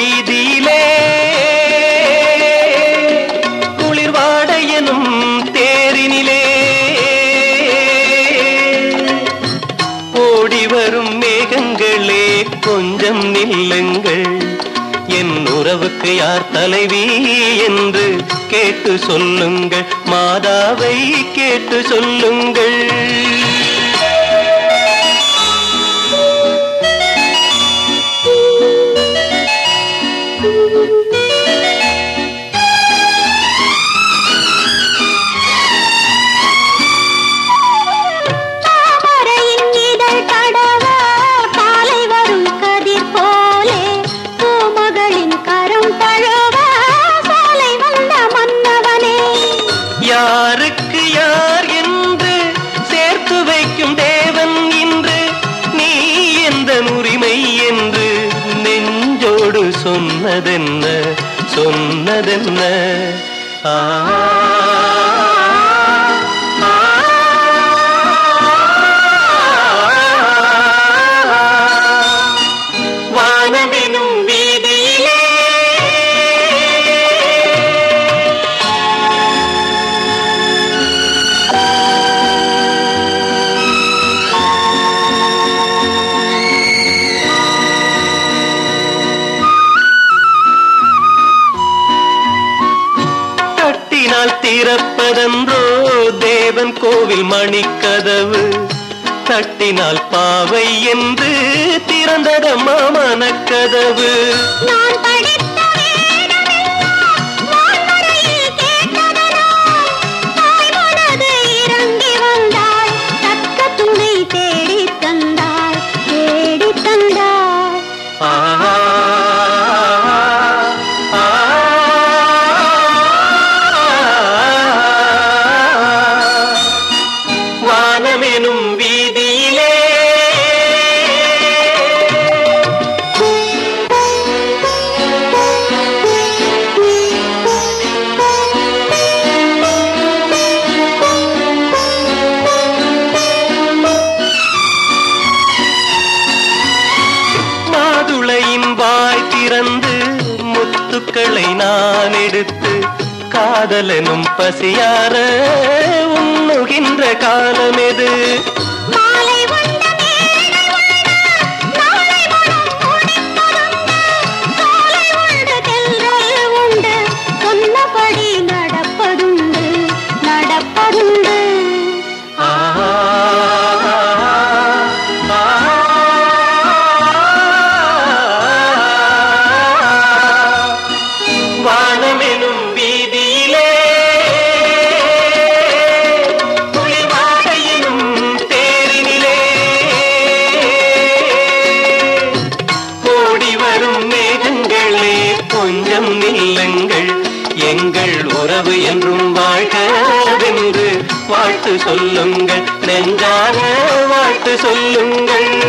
வீதியிலே குளிர்வாட எனும் தேரினிலே ஓடி வரும் மேகங்களே கொஞ்சம் நில்லுங்கள் என் உறவுக்கு யார் தலைவி என்று கேட்டு சொல்லுங்கள் மாதாவை கேட்டு சொல்லுங்கள் தாமரையின் இதழ் தடவ காலை வரும் கதிர் போலே பூமகளின் கரம் தழுவ சாலை வந்த மன்னவனே யாருக்கு யார் என்று சேர்த்து வைக்கும் தேவன் இன்று நீ எந்த உரிமை என்று நெஞ்சோடு சொன்னதென்ன சொன்னதென்ன ஆ ஆ, வானமெனும் வீதியிலே தட்டினால் திறப்பதன்றோ தேவன் கோவில் மணிக்கதவு தட்டினால் பாவை என்று திறந்ததம்மா மனக்கதவு நான் படித்த வேதமெல்லாம் வான்மறையில் கேட்டதனால் தாய் மனது இறங்கி வந்தாய் தக்க துணை தேடித் தந்தாய் தேடித் தந்தாய் ஆ, ஆ, வானமெனும் வீதியிலே மாதுளையின் வாய் திறந்து முத்துக்களை நான் எடுத்து காதலனும் பசியார உண்ணுகின்ற காலமெது மாலை வந்த மேடை உள்ள நாளை மனம் முடிப்பதுண்டு காலை உண்டு தென்றல் உண்டு சொன்னபடி நடப்பதுண்டு நடப்பதுண்டு ஆ, ஆ, வானமெனும் வீதியிலே புலிவாடையினும் தேரினிலே ஓடி வரும் மேகங்களே கொஞ்சம் நில்லுங்கள் எங்கள் உறவு என்றும் வாழ்கவென்று வாழ்த்து சொல்லுங்கள் நெஞ்சார வாழ்த்து சொல்லுங்கள்